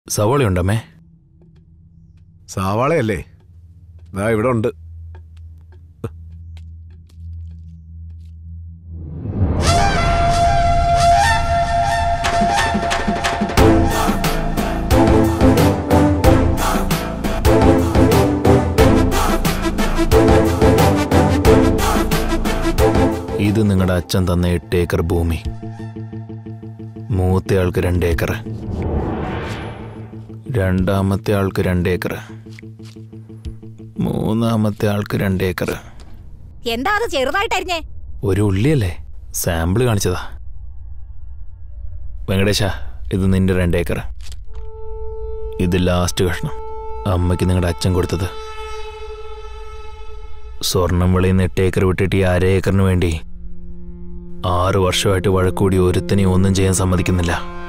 സവോളയുണ്ടമ്മേ സവാളയല്ലേ ദാ ഇവിടെ ഉണ്ട് ഇത് നിങ്ങളുടെ അച്ഛൻ തന്ന എട്ട് ഏക്കർ ഭൂമി മൂത്ത ആൾക്ക് രണ്ട് ഏക്കർ രണ്ടാമത്തെ ആൾക്ക് രണ്ട് ഏക്കർ മൂന്നാമത്തെ ആൾക്ക് രണ്ട് ഏക്കർ എന്താ അത് ചെറുതായിട്ടരിഞ്ഞേ ഒരു ഉള്ളിയല്ലേ സാമ്പിൾ കാണിച്ചതാ വെങ്കടേശ ഇത് നിന്റെ രണ്ട് ഏക്കർ ഇത് ലാസ്റ്റ് കഷ്ണം അമ്മയ്ക്ക് നിങ്ങളുടെ അച്ഛൻ കൊടുത്തത് സ്വർണം വിളയിൽ നിന്ന് എട്ട് ഏക്കർ വിട്ടിട്ട് ഈ അര ഏക്കറിന് വേണ്ടി ആറ് വർഷമായിട്ട് വഴക്കൂടി ഒരുത്തനെയും ഒന്നും ചെയ്യാൻ സമ്മതിക്കുന്നില്ല